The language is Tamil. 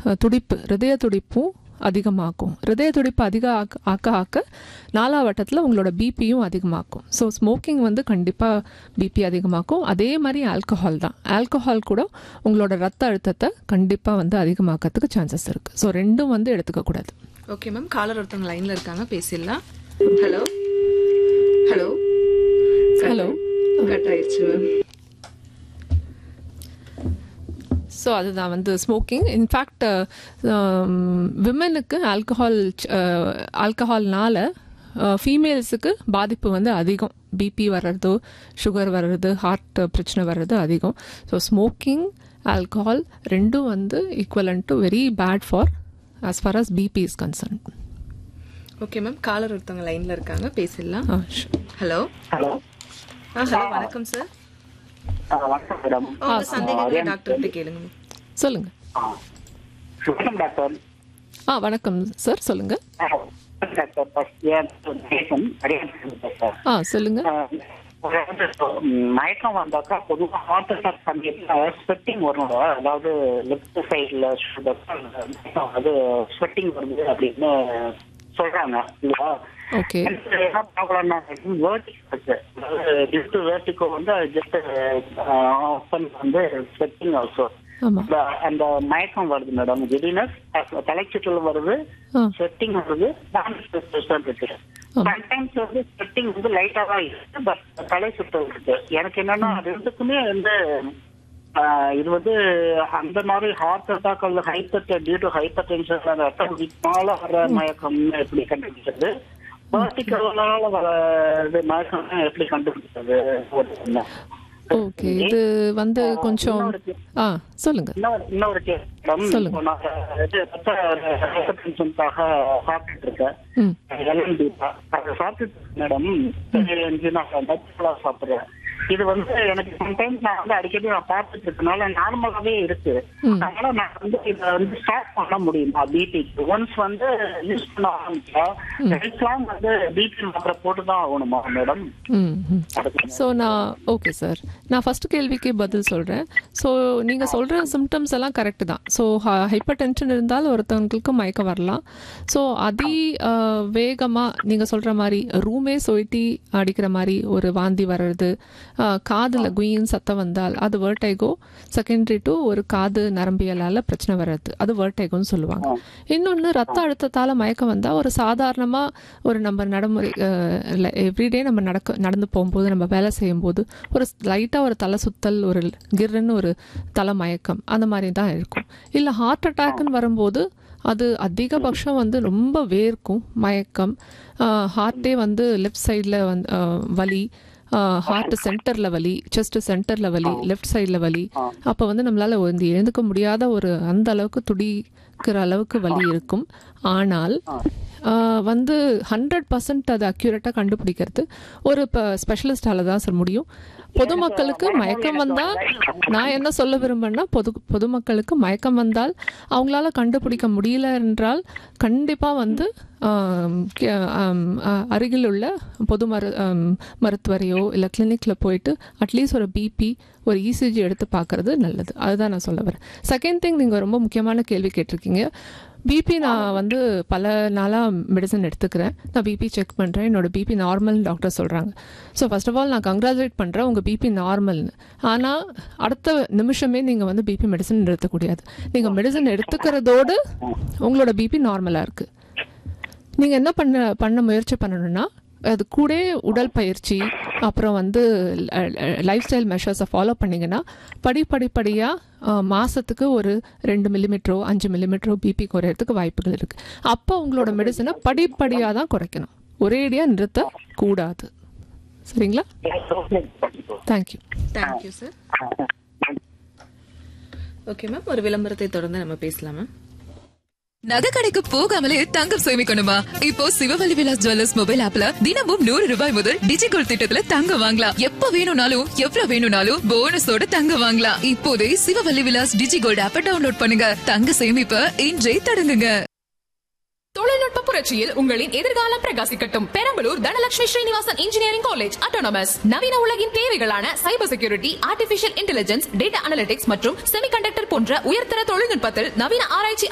அஹ், துடிப்பு ஹிருதய துடிப்பும் அதிகமாக்கும் ஹிருதய துடிப்பு அதிக ஆக்க ஆக்க ஆக்க நாலாவட்டத்தில் உங்களோட பிபியும் அதிகமாக்கும் ஸோ ஸ்மோக்கிங் வந்து கண்டிப்பாக பிபி அதிகமாக்கும் அதே மாதிரி ஆல்கஹால் தான் ஆல்கஹால் கூட உங்களோட ரத்த அழுத்தத்தை கண்டிப்பாக வந்து அதிகமாக்கிறதுக்கு சான்சஸ் இருக்குது ஸோ ரெண்டும் வந்து எடுத்துக்கக்கூடாது ஓகே மேம் காலர் ஒருத்தவங்க லைன்ல இருக்காங்க பேசிடலாம் ஹலோ ஹலோ ஹலோ கட் ஆயிடுச்சு மேம் ஸோ அதுதான் வந்து ஸ்மோக்கிங் இன்ஃபேக்ட் விமனுக்கு ஆல்கஹால் ஆல்கஹால்னால ஃபீமேல்ஸுக்கு பாதிப்பு வந்து அதிகம் பிபி வர்றது சுகர் வர்றது ஹார்ட் பிரச்சனை வர்றது அதிகம் ஸோ ஸ்மோக்கிங் ஆல்கஹால் ரெண்டும் வந்து equivalent to very bad for as far as BP is concern okay ma'am caller ஒருத்தவங்க லைன்ல இருக்காங்க பேசிடலாம் ஆ ஹலோ ஹலோ ஆ ஹலோ வணக்கம் சார் ஆ, வணக்கம் மேடம் உங்க சந்தேகங்களை டாக்டர் கிட்ட கேளுங்க மேம் சொல்லுங்கள் ஆ. வணக்கம் டாக்டர் ஆ வணக்கம் சார் சொல்லுங்கள் ஆ, வணக்கம் டாக்டர் ஃபர்ஸ்ட் ஏன் நேசன் அடியான் டாக்டர் ஆ சொல்லுங்கள் ஆ, அதாவது, ம், மயக்கம் வந்தாக்கா பொதுவாக ஹார்ட் அட்டாக் சமயத்தில் ஸ்வெட்டிங் வரும் அதாவது லெஃப்ட் சைடில் அது ஸ்வெட்டிங் வருது அப்படின்னு சொல்றாங்க இல்லையா ஓகே எனக்கு என்ன ப்ராப்ளம்னா வேர்டிகோ இருக்கு அதாவது ஜஸ்ட் வேர்டிகோ வந்து ஜஸ்ட் வந்து ஸ்வெட்டிங் ஆல்சோ ஆமாம் அந்த அந்த மயக்கம் வருது மேடம் கிடினஸ் தலைச்சுற்றல் வருது ஆ ஸ்வெட்டிங் வருது இருக்கு ஆ. சம்டைம்ஸ் வந்து ஸ்வெட்டிங் வந்து லைட்டா தான் இருக்கு பட் தலை சுற்றல் இருக்கு எனக்கு என்னன்னா ரெண்டுக்குமே வந்து ஆ, இது வந்து அந்த மாதிரி ஹார்ட் அட்டாக் அல்லது hyper due to hypertension ரத்தம் விற்பால வர மயக்கம்னு எப்படி கண்டுபிடிக்கிறது வேர்டிகலால வர இது மயக்கம் எப்படி கண்டுபிடிக்கிறது ஒரு என்ன? ஓகே இது வந்து கொஞ்சம் ஆ சொல்லுங்கள் இன்னொரு இன்னொரு கேஸ் மேடம் சொல்லுங்க. இப்போ நான் இது ரத்த ஹைப்பர் டென்ஷனுக்காக சாப்பிட்டுட்டு இருக்கேன் ம் எல்என்டி அதை சாப்பிட்டுட்டு மேடம் நான் நச்சுலா சாப்பிடுறேன் இது வந்து எனக்கு சம்டைம்ஸ் நான் வந்து அடிக்கடி நான் பார்த்துட்டு இருக்கனால நார்மலாவே இருக்கு ம். அதனால நான் வந்து இதை வந்து ஸ்டாப் பண்ண முடியுமா பிபிக்கு ஒன்ஸ் வந்து யூஸ் பண்ண ஆரம்பிச்சா லைஃப் லாங் வந்து பிபி மாத்திரை போட்டு தான் ஆகணுமா மேடம் ம் ஸோ நான் ஓகே சார் நான் ஃபர்ஸ்ட் கேள்விக்கு பதில் சொல்கிறேன் ஸோ நீங்கள் சொல்கிற சிம்டம்ஸ் எல்லாம் கரெக்டு தான் ஸோ ஹைப்பர் டென்ஷன் இருந்தால் ஒருத்தவங்களுக்கு மயக்கம் வரலாம் ஸோ அதி வேகமாக நீங்கள் சொல்கிற மாதிரி ரூமே சொயிட்டி அடிக்கிற மாதிரி ஒரு வாந்தி வர்றது காதில் குயின் சத்தம் வந்தால் அது வேர்டைகோ செகண்டரி டு ஒரு காது நரம்பியலால் பிரச்சனை வர்றது அது வேர்டைகோன்னு சொல்லுவாங்க இன்னொன்று ரத்த அழுத்தத்தால் மயக்கம் வந்தால் ஒரு சாதாரணமாக ஒரு நம்ம நடைமுறை எவ்ரிடே நம்ம நடக்க நடந்து போகும்போது நம்ம வேலை செய்யும்போது ஒரு லைட்டாக ஒரு தலை சுத்தல் ஒரு கிர்ன்னு ஒரு தலை மயக்கம் அந்த மாதிரி தான் இருக்கும் இல்லை ஹார்ட் அட்டாக்னு வரும்போது அது அதிகபட்சம் வந்து ரொம்ப வேர்க்கும் மயக்கம் ஹார்ட்டே வந்து லெஃப்ட் சைடில் வந்து ஆஹ், வலி ஹார்ட் சென்டரில் வலி செஸ்ட் சென்டரில் வலி லெஃப்ட் சைடில் வலி அப்போ வந்து நம்மளால் வந்து எழுந்துக்க முடியாத ஒரு அந்த அளவுக்கு துடிக்கிற அளவுக்கு வலி இருக்கும் ஆனால் ஆஹ், வந்து ஹண்ட்ரட் பர்சன்ட் அது அக்யூரேட்டாக கண்டுபிடிக்கிறது ஒரு இப்போ ஸ்பெஷலிஸ்டால தான் சார் முடியும் பொதுமக்களுக்கு மயக்கம் வந்தால் நான் என்ன சொல்ல விரும்புறேன்னா பொது பொதுமக்களுக்கு மயக்கம் வந்தால் அவங்களால கண்டுபிடிக்க முடியல என்றால் கண்டிப்பாக வந்து ஆம், கே- ஆம், அ- அருகில் உள்ள பொது மரு ஆம், மருத்துவரையோ இல்லை கிளினிக்கில் போயிட்டு அட்லீஸ்ட் ஒரு பிபி ஒரு இசிஜி எடுத்து பார்க்கறது நல்லது அதுதான் நான் சொல்ல வரேன் செகண்ட் திங் நீங்கள் ரொம்ப முக்கியமான கேள்வி கேட்டிருக்கீங்க பிபி நான் வந்து பல நாளாக மெடிசன் எடுத்துக்கிறேன் நான் பிபி செக் பண்ணுறேன் என்னோட பிபி நார்மல்னு டாக்டர் சொல்கிறாங்க ஸோ ஃபர்ஸ்ட் ஆஃப் ஆல் நான் கங்க்ராச்சுலேட் பண்ணுறேன் உங்கள் பிபி நார்மல்னு ஆனால் அடுத்த நிமிஷமே நீங்கள் வந்து பிபி மெடிசன் நிறுத்தக்கூடாது நீங்கள் மெடிசன் எடுத்துக்கிறதோடு உங்களோட பிபி நார்மலாக இருக்குது நீங்கள் என்ன பண்ண பண்ண முயற்சி பண்ணணும்னா அது கூட உடல் பயிற்சி அப்புறம் வந்து லைஃப் ஸ்டைல் மெஷர்ஸை ஃபாலோ பண்ணிங்கன்னா படிப்படிப்படியாக மாதத்துக்கு ஒரு ரெண்டு மில்லிமீட்டரோ அஞ்சு மில்லிமீட்டரோ பிபி குறையறதுக்கு வாய்ப்புகள் இருக்குது அப்போ உங்களோட மெடிசனை படிப்படியாக தான் குறைக்கணும் ஒரேடியாக நிறுத்த கூடாது சரிங்களா thank you thank you sir okay ma'am ஒரு விளம்பரத்தை தொடர்ந்து நம்ம பேசலாம் மேம் நகை கடைக்கு போகாமலே தங்கம் சேமிக்கணுமா இப்போ சிவவல்லி விலாஸ் ஜுவல்லர்ஸ் மொபைல் ஆப்ல தினமும் நூறு ரூபாய் முதல் டிஜிகோல்ட் திட்டத்துல தங்கம் வாங்கலாம் எப்ப வேணும்னாலும் எவ்வளவு வேணும்னாலும் போனஸோட தங்கம் வாங்கலாம் இப்போதே சிவவல்லி விலாஸ் டிஜிகோல்ட் ஆப்ப டவுன்லோட் பண்ணுங்க தங்க சேமிப்ப இன்றே தொடங்குங்க தொழில்நுட்ப புரட்சியில் உங்களின் எதிர்காலம் பிரகாசிக்கட்டும் Perambalur Dhanalakshmi Srinivasan engineering college autonomous நவீன உலகின் தேவைகளான cyber security artificial intelligence data analytics மற்றும் செமிகண்டக்டர் போன்ற உயர்தர தொழில்நுட்பத்தில் நவீன ஆராய்ச்சி